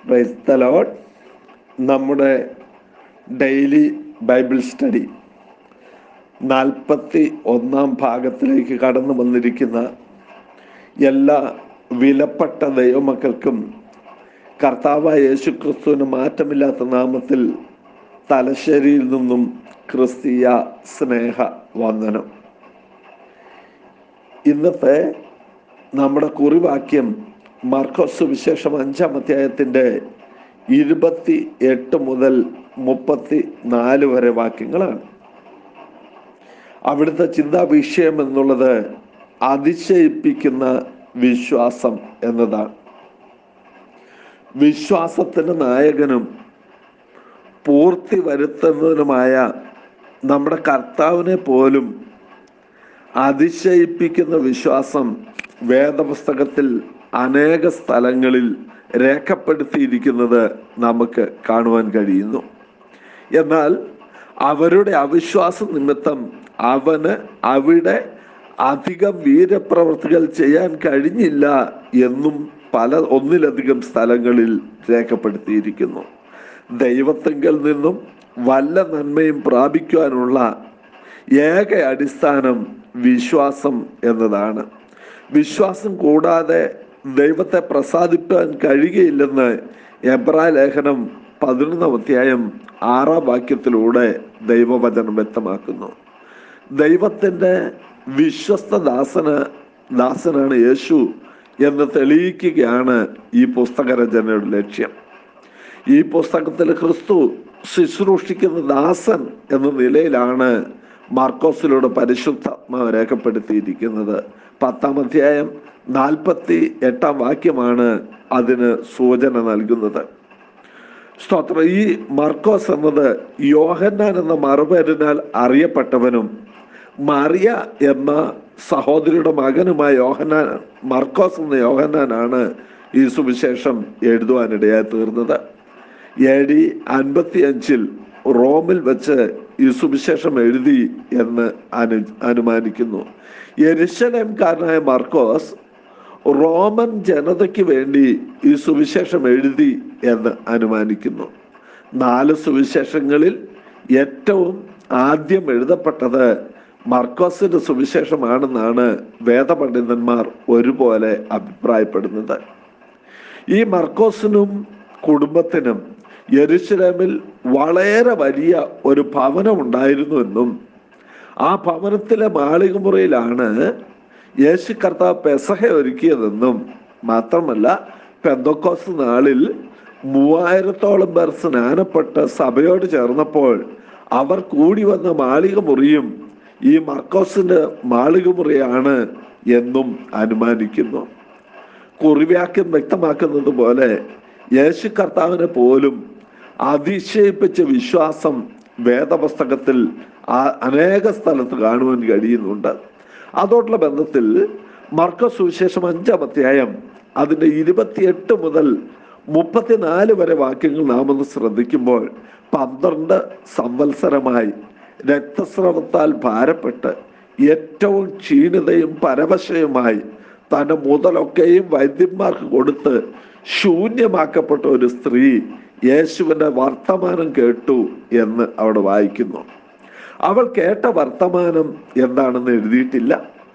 price the Lord നമ്മുടെ daily Bible study നാൽപ്പത്തി ഒന്നാം ഭാഗത്തിലേക്ക് കടന്നു വന്നിരിക്കുന്ന എല്ലാ വിലപ്പെട്ട ദൈവമക്കൾക്കും കർത്താവായ യേശു ക്രിസ്തുവിന് മാറ്റമില്ലാത്ത നാമത്തിൽ തലശ്ശേരിയിൽ നിന്നും ക്രിസ്തീയ സ്നേഹ വന്ദനം ഇന്നത്തെ നമ്മുടെ കുറിവാക്യം മാർക്കോസ് വിശേഷം അഞ്ചാം അധ്യായത്തിൻ്റെ ഇരുപത്തി എട്ട് മുതൽ മുപ്പത്തി നാല് വരെ വാക്യങ്ങളാണ് അവിടുത്തെ ചിന്താ വിഷയം എന്നുള്ളത് അതിശയിപ്പിക്കുന്ന വിശ്വാസം എന്നതാണ് വിശ്വാസത്തിന് നായകനും പൂർത്തി വരുത്തുന്നതിനുമായ നമ്മുടെ കർത്താവിനെ പോലും അതിശയിപ്പിക്കുന്ന വിശ്വാസം വേദപുസ്തകത്തിൽ അനേക സ്ഥലങ്ങളിൽ രേഖപ്പെടുത്തിയിരിക്കുന്നത് നമുക്ക് കാണുവാൻ കഴിയുന്നു എന്നാൽ അവരുടെ അവിശ്വാസ നിമിത്തം അവന് അവിടെ അധികം വീരപ്രവർത്തികൾ ചെയ്യാൻ കഴിഞ്ഞില്ല എന്നും പല ഒന്നിലധികം സ്ഥലങ്ങളിൽ രേഖപ്പെടുത്തിയിരിക്കുന്നു ദൈവത്തെങ്കിൽ നിന്നും വല്ല നന്മയും പ്രാപിക്കുവാനുള്ള ഏക അടിസ്ഥാനം വിശ്വാസം എന്നതാണ് വിശ്വാസം കൂടാതെ ദൈവത്തെ പ്രസാദിപ്പാൻ കഴിയുകയില്ലെന്ന് എബ്രാ ലേഖനം പതിനൊന്നാം അധ്യായം ആറാം വാക്യത്തിലൂടെ ദൈവവചനം വ്യക്തമാക്കുന്നു ദൈവത്തിൻ്റെ വിശ്വസ്ത ദാസന ദാസനാണ് യേശു എന്ന് തെളിയിക്കുകയാണ് ഈ പുസ്തകരചനയുടെ ലക്ഷ്യം ഈ പുസ്തകത്തിൽ ക്രിസ്തു ശുശ്രൂഷിക്കുന്ന ദാസൻ എന്ന നിലയിലാണ് മാർക്കോസിലൂടെ പരിശുദ്ധാത്മാവ് രേഖപ്പെടുത്തിയിരിക്കുന്നത് പത്താം അധ്യായം നാൽപ്പത്തി എട്ടാം വാക്യമാണ് അതിന് സൂചന നൽകുന്നത് സ്തോത്രം ഈ മർക്കോസ് എന്നത് യോഹന്നാൻ എന്ന മറുപേരിനാൽ അറിയപ്പെട്ടവനും മറിയ എന്ന സഹോദരിയുടെ മകനുമായ യോഹന്നാൻ മർക്കോസ് എന്ന യോഹന്നാനാണ് ഈ സുവിശേഷം എഴുതുവാനിടയായി തീർന്നത് എ ഡി അൻപത്തി അഞ്ചിൽ റോമിൽ വെച്ച് ഈ സുവിശേഷം എഴുതി എന്ന് അനു അനുമാനിക്കുന്നു യെരുശലേംകാരനായ മർക്കോസ് റോമൻ ജനതയ്ക്ക് വേണ്ടി ഈ സുവിശേഷം എഴുതി എന്ന് അനുമാനിക്കുന്നു നാല് സുവിശേഷങ്ങളിൽ ഏറ്റവും ആദ്യം എഴുതപ്പെട്ടത് മർക്കോസിന്റെ സുവിശേഷമാണെന്നാണ് വേദപണ്ഡിതന്മാർ ഒരുപോലെ അഭിപ്രായപ്പെടുന്നത് ഈ മർക്കോസിനും കുടുംബത്തിനും യെരുശലേമിൽ വളരെ വലിയ ഒരു ഭവനം ഉണ്ടായിരുന്നുവെന്നും ആ ഭവനത്തിലെ മാളികമുറിയിലാണ് യേശു കർത്താവ് പെസഹ ഒരുക്കിയതെന്നും മാത്രമല്ല പെന്തോക്കോസ് നാളിൽ മൂവായിരത്തോളം പേർ സ്നാനപ്പെട്ട് സഭയോട് ചേർന്നപ്പോൾ അവർ കൂടി വന്ന മാളിക മുറിയും ഈ മർക്കോസിന്റെ മാളിക മുറിയാണ് എന്നും അനുമാനിക്കുന്നു കുറിവാക്യം വ്യക്തമാക്കുന്നത് പോലെ യേശു കർത്താവിനെ പോലും അതിശയിപ്പിച്ച വിശ്വാസം വേദപുസ്തകത്തിൽ അനേക സ്ഥലത്ത് കാണുവാൻ കഴിയുന്നുണ്ട് അതോടുള്ള ബന്ധത്തിൽ മർക്ക സുവിശേഷം അഞ്ചാം അധ്യായം അതിൻ്റെ ഇരുപത്തിയെട്ട് മുതൽ മുപ്പത്തിനാല് വരെ വാക്യങ്ങൾ നാം ഒന്ന് ശ്രദ്ധിക്കുമ്പോൾ പന്ത്രണ്ട് സംവത്സരമായി രക്തസ്രവത്താൽ ഭാരപ്പെട്ട് ഏറ്റവും ക്ഷീണിതയും പരവശയുമായി തൻ്റെ മുതലൊക്കെയും വൈദ്യന്മാർക്ക് കൊടുത്ത് ശൂന്യമാക്കപ്പെട്ട ഒരു സ്ത്രീ യേശുവിൻ്റെ വർത്തമാനം കേട്ടു എന്ന് അവിടെ വായിക്കുന്നു അവൾ കേട്ട വർത്തമാനം എന്താണെന്ന് എഴുതിയിട്ടില്ല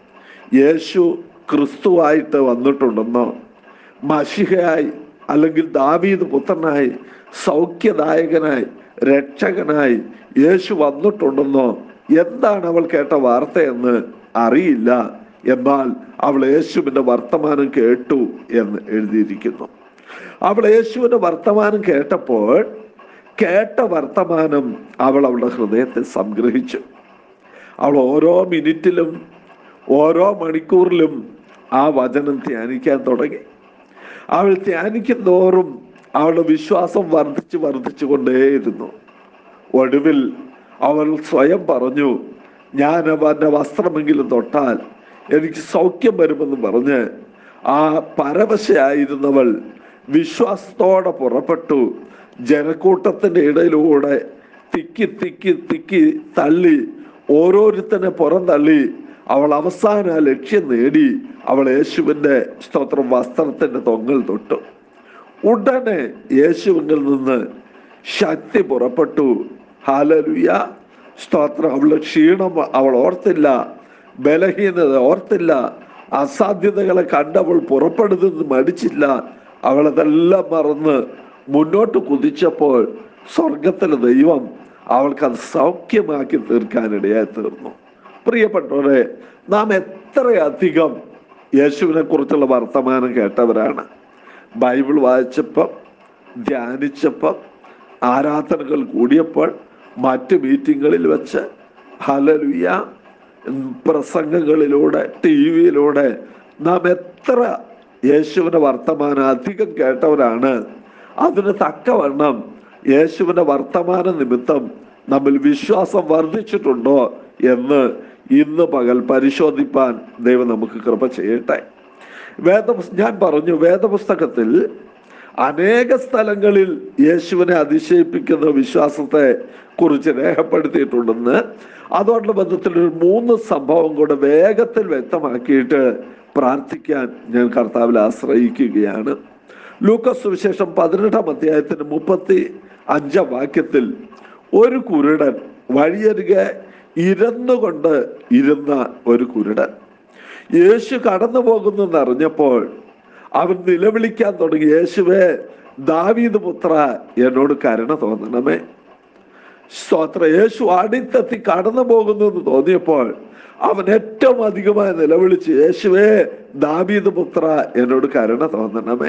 യേശു ക്രിസ്തുവായിട്ട് വന്നിട്ടുണ്ടെന്നോ മഷിഹയായി അല്ലെങ്കിൽ ദാവീദ് പുത്രനായി സൗഖ്യദായകനായി രക്ഷകനായി യേശു വന്നിട്ടുണ്ടെന്നോ എന്താണ് അവൾ കേട്ട വാർത്തയെന്ന് അറിയില്ല എന്നാൽ അവൾ യേശുവിൻ്റെ വർത്തമാനം കേട്ടു എന്ന് എഴുതിയിരിക്കുന്നു അവൾ യേശുവിൻ്റെ വർത്തമാനം കേട്ടപ്പോൾ കേട്ട വർത്തമാനം അവൾ അവളുടെ ഹൃദയത്തെ സംഗ്രഹിച്ചു അവൾ ഓരോ മിനിറ്റിലും ഓരോ മണിക്കൂറിലും ആ വചനം ധ്യാനിക്കാൻ തുടങ്ങി അവൾ ധ്യാനിക്കും തോറും അവളുടെ വിശ്വാസം വർദ്ധിച്ചു വർദ്ധിച്ചു കൊണ്ടേയിരുന്നു ഒടുവിൽ അവൾ സ്വയം പറഞ്ഞു ഞാൻ അവൻ്റെ വസ്ത്രമെങ്കിലും തൊട്ടാൽ എനിക്ക് സൗഖ്യം വരുമെന്ന് പറഞ്ഞ് ആ പരവശയായിരുന്നവൾ വിശ്വാസത്തോടെ പുറപ്പെട്ടു ജനക്കൂട്ടത്തിന്റെ ഇടയിലൂടെ തിക്കി തിക്കി തിക്കി തള്ളി ഓരോരുത്തനെ പുറം തള്ളി അവൾ അവസാന ആ ലക്ഷ്യം നേടി അവൾ യേശുവിൻ്റെ സ്തോത്രം വസ്ത്രത്തിന്റെ തൊങ്ങൽ തൊട്ടു ഉടനെ യേശുവിൽ നിന്ന് ശക്തി പുറപ്പെട്ടു ഹാലലുയ സ്തോത്രം അവളുടെ ക്ഷീണം അവൾ ഓർത്തില്ല ബലഹീനത ഓർത്തില്ല അസാധ്യതകളെ കണ്ടവൾ പുറപ്പെടുന്നത് മടിച്ചില്ല അവൾ അതെല്ലാം മറന്ന് മുന്നോട്ട് കുതിച്ചപ്പോൾ സ്വർഗത്തിലെ ദൈവം അവൾക്കത് സൗഖ്യമാക്കി തീർക്കാനിടയായി തീർന്നു പ്രിയപ്പെട്ടവരെ നാം എത്രയധികം യേശുവിനെ കുറിച്ചുള്ള വർത്തമാനം കേട്ടവരാണ് ബൈബിൾ വായിച്ചപ്പം ധ്യാനിച്ചപ്പം ആരാധനകൾ കൂടിയപ്പോൾ മറ്റ് മീറ്റിങ്ങുകളിൽ വെച്ച് ഹലലുയ പ്രസംഗങ്ങളിലൂടെ ടി വിയിലൂടെ നാം എത്ര യേശുവിൻ്റെ വർത്തമാനം അധികം കേട്ടവരാണ് അതിന് തക്കവണ്ണം യേശുവിൻ്റെ വർത്തമാന നിമിത്തം നമ്മിൽ വിശ്വാസം വർദ്ധിച്ചിട്ടുണ്ടോ എന്ന് ഇന്ന് പകൽ പരിശോധിപ്പാൻ ദൈവം നമുക്ക് കൃപ ചെയ്യട്ടെ വേദ ഞാൻ പറഞ്ഞു വേദപുസ്തകത്തിൽ അനേക സ്ഥലങ്ങളിൽ യേശുവിനെ അതിശയിപ്പിക്കുന്ന വിശ്വാസത്തെ കുറിച്ച് രേഖപ്പെടുത്തിയിട്ടുണ്ടെന്ന് അതുകൊണ്ടുള്ള ബന്ധത്തിൽ ഒരു മൂന്ന് സംഭവം കൂടെ വേഗത്തിൽ വ്യക്തമാക്കിയിട്ട് പ്രാർത്ഥിക്കാൻ ഞാൻ കർത്താവിൽ ആശ്രയിക്കുകയാണ് ലൂക്കസ് സുവിശേഷം പതിനെട്ടാം അധ്യായത്തിന് മുപ്പത്തി അഞ്ചാം വാക്യത്തിൽ ഒരു കുരുടൻ വഴിയരികെ ഇരുന്നുകൊണ്ട് ഇരുന്ന ഒരു കുരുടൻ യേശു കടന്നു പോകുന്നെന്ന് അറിഞ്ഞപ്പോൾ അവൻ നിലവിളിക്കാൻ തുടങ്ങി യേശുവേ ദാവീദ് പുത്ര എന്നോട് കരുണ തോന്നണമേ സ്തോത്ര യേശു അടിത്തെത്തി കടന്നു പോകുന്നു എന്ന് തോന്നിയപ്പോൾ അവൻ ഏറ്റവും അധികമായി നിലവിളിച്ച് യേശുവേ ദാവീദ് പുത്ര എന്നോട് കരുണ തോന്നണമേ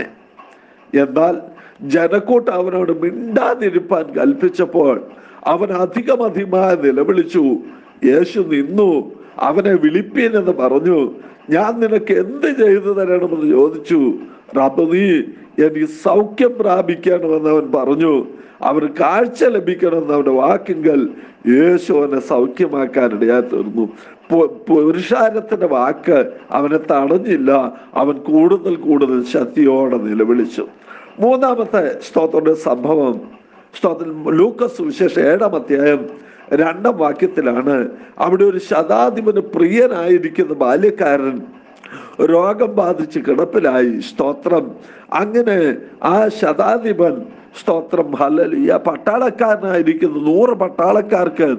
എന്നാൽ ജനക്കൂട്ട് അവനോട് മിണ്ടാതിരിപ്പാൻ കൽപ്പിച്ചപ്പോൾ അവൻ അധികം അധികമായി നിലവിളിച്ചു യേശു നിന്നു അവനെ വിളിപ്പീൻ എന്ന് പറഞ്ഞു ഞാൻ നിനക്ക് എന്ത് ചെയ്തു തരണമെന്ന് ചോദിച്ചു റബ്ബ് നീ എനിക്ക് സൗഖ്യം പ്രാപിക്കണമെന്ന് അവൻ പറഞ്ഞു അവന് കാഴ്ച ലഭിക്കണമെന്ന് അവന്റെ വാക്കിങ്കൽ യേശു അവനെ സൗഖ്യമാക്കാനിടയാ തീർന്നു പു- പുരുഷാരത്തിന്റെ വാക്ക് അവനെ തടഞ്ഞില്ല അവൻ കൂടുതൽ കൂടുതൽ ശക്തിയോടെ നിലവിളിച്ചു മൂന്നാമത്തെ സ്തോത്രയുടെ സംഭവം സ്തോത്രം ലൂക്കസ് വിശേഷം ഏഴാം അധ്യായം രണ്ടാം വാക്യത്തിലാണ് അവിടെ ഒരു ശതാധിപന് പ്രിയനായിരിക്കുന്ന ബാല്യക്കാരൻ രോഗം ബാധിച്ച് കിടപ്പിലായി സ്തോത്രം അങ്ങനെ ആ ശതാധിപൻ സ്തോത്രം ഹലലിയ പട്ടാളക്കാരനായിരിക്കുന്ന നൂറ് പട്ടാളക്കാർക്ക്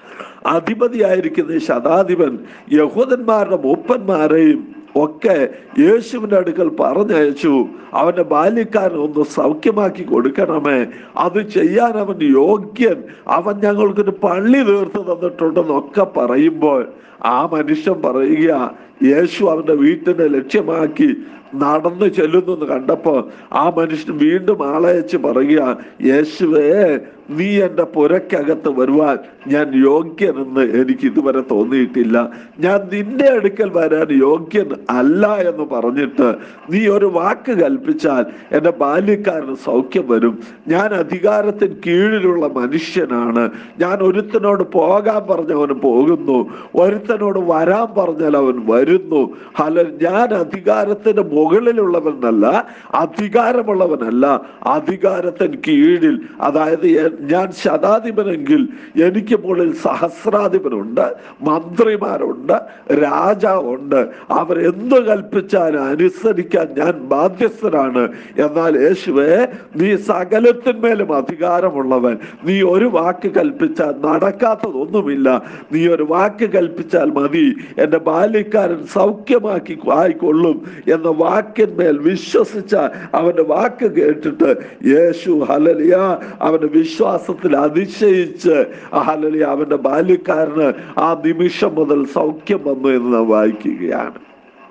അധിപതിയായിരിക്കുന്ന ഈ ശതാധിപൻ യഹൂദന്മാരുടെ മൂപ്പന്മാരെയും ഒക്കെ യേശുവിന്റെ അടുക്കൽ പറഞ്ഞയച്ചു അവന്റെ ബാല്യക്കാരൻ ഒന്ന് സൗഖ്യമാക്കി കൊടുക്കണമേ അത് ചെയ്യാൻ അവൻ യോഗ്യൻ അവൻ ഞങ്ങൾക്കൊരു പള്ളി തീർത്ത് തന്നിട്ടുണ്ടെന്നൊക്കെ പറയുമ്പോൾ ആ മനുഷ്യൻ പറയുക യേശു അവന്റെ വീട്ടിനെ ലക്ഷ്യമാക്കി നടന്നു ചെല്ലുന്നു എന്ന് കണ്ടപ്പോ ആ മനുഷ്യൻ വീണ്ടും ആളയച്ച് പറയുക യേശുവേ നീ എൻ്റെ പുരക്കകത്ത് വരുവാൻ ഞാൻ യോഗ്യനെന്ന് എനിക്ക് ഇതുവരെ തോന്നിയിട്ടില്ല ഞാൻ നിന്റെ അടുക്കൽ വരാൻ യോഗ്യൻ അല്ല എന്ന് പറഞ്ഞിട്ട് നീ ഒരു വാക്ക് കൽപ്പിച്ചാൽ എൻ്റെ ബാല്യക്കാരന് സൗഖ്യം വരും ഞാൻ അധികാരത്തിന് കീഴിലുള്ള മനുഷ്യനാണ് ഞാൻ ഒരുത്തനോട് പോകാൻ പറഞ്ഞവന് പോകുന്നു ഒരുത്തനോട് വരാൻ പറഞ്ഞാൽ അവൻ വരുന്നു അല്ല ഞാൻ അധികാരത്തിന് മുകളിലുള്ളവനല്ല അധികാരമുള്ളവനല്ല അധികാരത്തിന് കീഴിൽ അതായത് എ- ഞാൻ ശതാധിപനെങ്കിൽ എനിക്ക് മുകളിൽ സഹസ്രാധിപനുണ്ട് മന്ത്രിമാരുണ്ട് രാജാവുണ്ട് അവരെന്ത് കൽപ്പിച്ചാലും അനുസരിക്കാൻ ഞാൻ ബാധ്യസ്ഥനാണ് എന്നാൽ യേശുവേ നീ സകലത്തിന്മേലും അധികാരമുള്ളവൻ നീ ഒരു വാക്ക് കൽപ്പിച്ചാൽ നടക്കാത്തതൊന്നുമില്ല നീ ഒരു വാക്ക് കൽപ്പിച്ചാൽ മതി എൻ്റെ ബാല്യക്കാരൻ സൗഖ്യമാക്കി ആയിക്കൊള്ളും എന്ന വാക്കിന്മേൽ വിശ്വസിച്ച അവന്റെ വാക്ക് കേട്ടിട്ട് യേശു ഹലലിയ അവന്റെ വിശ്വാസത്തിൽ അതിശയിച്ച് ആ ഹലലിയ അവന്റെ ബാല്യക്കാരന് ആ നിമിഷം മുതൽ സൗഖ്യം വന്നു എന്ന് നാം വായിക്കുകയാണ്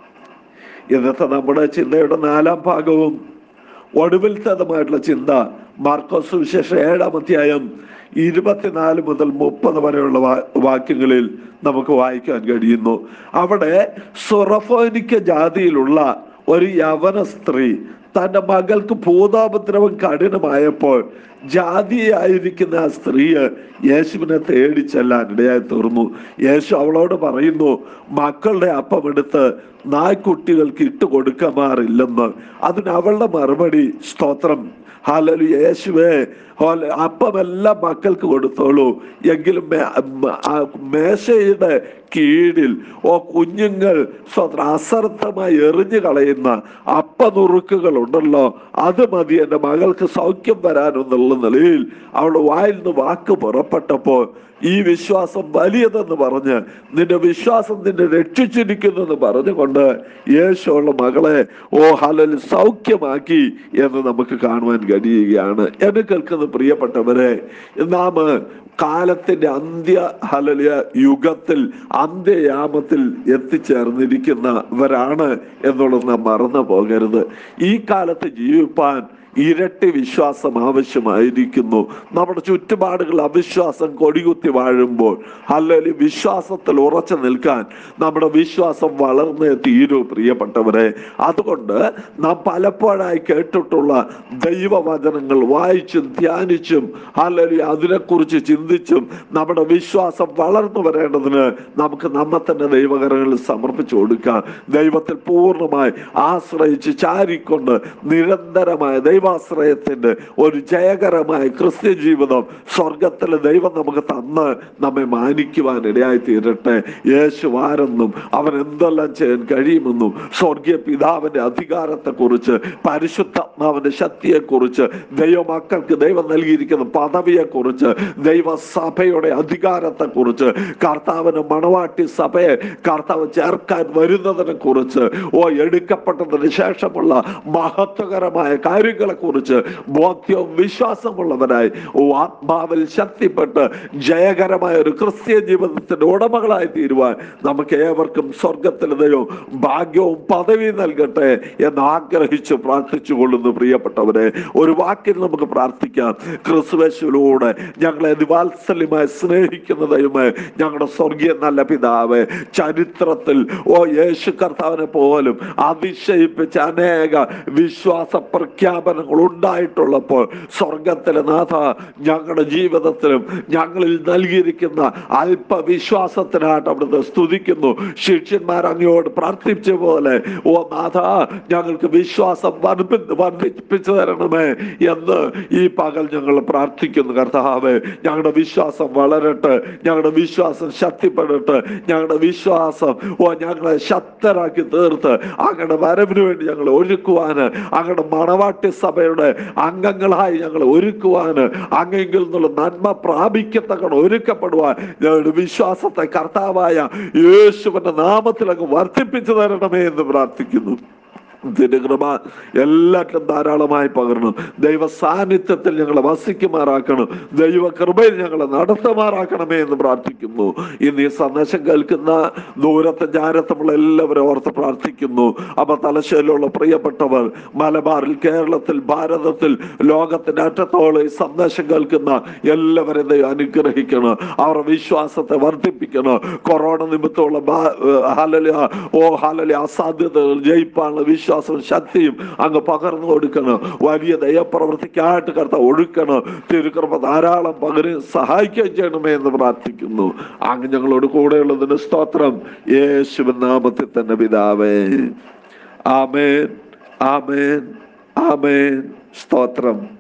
ഇന്നത്തെ നമ്മുടെ ചിന്തയുടെ നാലാം ഭാഗവും ഒടുവിലത്തേതുമായിട്ടുള്ള ചിന്ത മാർക്കോസ് സുവിശേഷം ഏഴാം അധ്യായം ഇരുപത്തിനാല് മുതൽ മുപ്പത് വരെയുള്ള വാ- വാക്യങ്ങളിൽ നമുക്ക് വായിക്കാൻ കഴിയുന്നു അവിടെ സുറഫോനിക്ക ജാതിയിലുള്ള ഒരു യവന സ്ത്രീ തന്റെ മകൾക്ക് ഭൂതാപദ്രവം കഠിനമായപ്പോൾ ജാതിയായിരിക്കുന്ന ആ സ്ത്രീ യേശുവിനെ തേടി ചെല്ലാൻ ഇടയായി തീർന്നു യേശു അവളോട് പറയുന്നു മക്കളുടെ അപ്പം എടുത്ത് നായ്ക്കുട്ടികൾക്ക് ഇട്ട് കൊടുക്കാറില്ലെന്ന് അതിന് അവളുടെ മറുപടി സ്തോത്രം ഹാലലു യേശുവേ ഹോല- അപ്പമെല്ലാം മക്കൾക്ക് കൊടുത്തോളൂ എങ്കിലും മേ- മ- ആ മേശയുടെ കീഴിൽ ഓ കുഞ്ഞുങ്ങൾ സ്വത്ര അശ്രദ്ധമായി എറിഞ്ഞു കളയുന്ന അപ്പനുറുക്കുകൾ ഉണ്ടല്ലോ അത് മതി എൻ്റെ മകൾക്ക് സൗഖ്യം വരാനെന്നുള്ള നിലയിൽ അവളുടെ വായിൽ നിന്ന് വാക്ക് പുറപ്പെട്ടപ്പോൾ ഈ വിശ്വാസം വലിയതെന്ന് പറഞ്ഞ് നിന്റെ വിശ്വാസം നിന്നെ രക്ഷിച്ചിരിക്കുന്നു എന്ന് പറഞ്ഞുകൊണ്ട് യേശുള്ള മകളെ ഓ ഹലൽ സൗഖ്യമാക്കി എന്ന് നമുക്ക് കാണുവാൻ കഴിയുകയാണ് എന്നെ കേൾക്കുന്ന പ്രിയപ്പെട്ടവരെ നാം കാലത്തിന്റെ അന്ത്യ ഹലലിയ യുഗത്തിൽ അന്ത്യയാമത്തിൽ എത്തിച്ചേർന്നിരിക്കുന്നവരാണ് എന്നുള്ളത് നാം മറന്നു പോകരുത് ഈ കാലത്ത് ജീവിപ്പാൻ ഇരട്ടി വിശ്വാസം ആവശ്യമായിരിക്കുന്നു നമ്മുടെ ചുറ്റുപാടുകൾ അവിശ്വാസം കൊടികുത്തി വാഴുമ്പോൾ അല്ലെങ്കിൽ വിശ്വാസത്തിൽ ഉറച്ചു നിൽക്കാൻ നമ്മുടെ വിശ്വാസം വളർന്നേ തീരൂ പ്രിയപ്പെട്ടവരെ അതുകൊണ്ട് നാം പലപ്പോഴായി കേട്ടിട്ടുള്ള ദൈവവചനങ്ങൾ വായിച്ചും ധ്യാനിച്ചും അല്ലെങ്കിൽ അതിനെക്കുറിച്ച് ചിന്തിച്ചും നമ്മുടെ വിശ്വാസം വളർന്നു വരേണ്ടതിന് നമുക്ക് നമ്മെ തന്നെ ദൈവകരങ്ങളിൽ സമർപ്പിച്ചു കൊടുക്കാം ദൈവത്തിൽ പൂർണ്ണമായി ആശ്രയിച്ച് ചാരിക്കൊണ്ട് നിരന്തരമായ ദൈവാശ്രയത്തിന്റെ ഒരു ജയകരമായ ക്രിസ്ത്യ ജീവിതം സ്വർഗത്തിലെ ദൈവം നമുക്ക് തന്ന് നമ്മെ മാനിക്കുവാൻ ഇടയായി തീരട്ടെ യേശു ആരെന്നും അവൻ എന്തെല്ലാം ചെയ്യാൻ കഴിയുമെന്നും സ്വർഗീയ പിതാവിന്റെ അധികാരത്തെക്കുറിച്ച് പരിശുദ്ധാത്മാവിന്റെ ശക്തിയെക്കുറിച്ച് ദൈവമക്കൾക്ക് ദൈവം നൽകിയിരിക്കുന്ന പദവിയെക്കുറിച്ച് ദൈവസഭയുടെ അധികാരത്തെക്കുറിച്ച് കർത്താവിന് മണവാട്ടി സഭയെ കർത്താവ് ചേർക്കാൻ വരുന്നതിനെ കുറിച്ച് ഓ എടുക്കപ്പെട്ടതിന് ശേഷമുള്ള മഹത്വകരമായ കാര്യങ്ങളെ കുറിച്ച് ബോധ്യവും വിശ്വാസമുള്ളവരായി ഓ ആത്മാവിൽ ശക്തിപ്പെട്ട് ജയകരമായ ഒരു ക്രിസ്തീയ ജീവിതത്തിന്റെ ഉടമകളായി തീരുവാൻ നമുക്ക് ഏവർക്കും സ്വർഗത്തിലെ ദൈവം ഭാഗ്യവും പദവിയും നൽകട്ടെ എന്ന് ആഗ്രഹിച്ച് പ്രാർത്ഥിച്ചു കൊള്ളുന്നു പ്രിയപ്പെട്ടവരെ ഒരു വാക്കിൽ നമുക്ക് പ്രാർത്ഥിക്കാം ക്രിസ്തുവേശുവിലൂടെ ഞങ്ങളെ നിവാത്സല്യമായി സ്നേഹിക്കുന്ന ദൈവമേ ഞങ്ങളുടെ സ്വർഗീയ നല്ല പിതാവ് ചരിത്രത്തിൽ ഓ യേശു കർത്താവിനെ പോലും അതിശയിപ്പിച്ച അനേക വിശ്വാസ പ്രഖ്യാപനങ്ങൾ ഉണ്ടായിട്ടുള്ളപ്പോൾ സ്വർഗത്തിലെ നാഥ ഞങ്ങളുടെ ജീവിതത്തിലും ഞങ്ങളിൽ നൽകിയിരിക്കുന്ന അല്പവിശ്വാസത്തിനായിട്ട് അവിടുത്തെ സ്തുതിക്കുന്നു ശിഷ്യന്മാർ അങ്ങയോട് പ്രാർത്ഥിച്ച പോലെ ഓ നാഥ ഞങ്ങൾക്ക് വിശ്വാസം വർദ്ധി വർദ്ധിപ്പിച്ചു തരണമേ എന്ന് ഈ പകൽ ഞങ്ങൾ പ്രാർത്ഥിക്കുന്നു കർത്താവേ ഞങ്ങളുടെ വിശ്വാസം വളരട്ടെ ഞങ്ങളുടെ വിശ്വാസം ശക്തിപ്പെടട്ടെ ഞങ്ങളുടെ വിശ്വാസം ഓ ഞങ്ങളെ ശക്തരാക്കി തീർത്ത് അങ്ങയുടെ വരവിന് വേണ്ടി ഞങ്ങൾ ഒരുക്കുവാന് അങ്ങയുടെ മണവാട്ടി സഭയുടെ അംഗങ്ങളായി ഞങ്ങൾ ഒരുക്കുവാന് അങ്ങെങ്കിൽ നിന്നുള്ള നന്മ പ്രാപിക്കത്തക്കണം ഒരുക്കപ്പെടുവാൻ ഞങ്ങളുടെ വിശ്വാസത്തെ കർത്താവായ യേശുവിന്റെ നാമത്തിൽ അങ്ങ് വർദ്ധിപ്പിച്ചു തരണമേ എന്ന് പ്രാർത്ഥിക്കുന്നു തിരുകൃപ എല്ലാറ്റിലും ധാരാളമായി പകരണം ദൈവ സാന്നിധ്യത്തിൽ ഞങ്ങളെ വസിക്കുമാറാക്കണം ദൈവ കൃപയിൽ ഞങ്ങളെ നടത്തുമാറാക്കണമേ എന്ന് പ്രാർത്ഥിക്കുന്നു ഇന്ന് ഈ സന്ദേശം കേൾക്കുന്ന ദൂരത്തെ ജാരത്തമുള്ള എല്ലാവരും ഓർത്ത് പ്രാർത്ഥിക്കുന്നു അപ്പൊ തലശ്ശേരിയിലുള്ള പ്രിയപ്പെട്ടവർ മലബാറിൽ കേരളത്തിൽ ഭാരതത്തിൽ ലോകത്തിന്റെ അറ്റത്തോളം ഈ സന്ദേശം കേൾക്കുന്ന എല്ലാവരെയും ദൈവം അനുഗ്രഹിക്കണം അവരുടെ വിശ്വാസത്തെ വർദ്ധിപ്പിക്കണം കൊറോണ നിമിത്തമുള്ള ബാ- ഏഹ് ഹലലിയ ഓ ഹലലിയ അസാധ്യതകൾ ജയിപ്പാനുള്ള വിശ്വാസവും ശക്തിയും അങ്ങ് പകർന്നു കൊടുക്കണം വലിയ ദയപ്രവർത്തിക്കായിട്ട് കർത്ത ഒഴുക്കണം തിരുക്കൃപ ധാരാളം പകരം സഹായിക്കുകയും ചെയ്യണമേ എന്ന് പ്രാർത്ഥിക്കുന്നു അങ്ങ് ഞങ്ങളോട് കൂടെയുള്ളതിന് സ്തോത്രം യേശുവിൻ നാമത്തിൽ തന്നെ പിതാവേ ആമേൻ ആമേൻ ആമേൻ സ്തോത്രം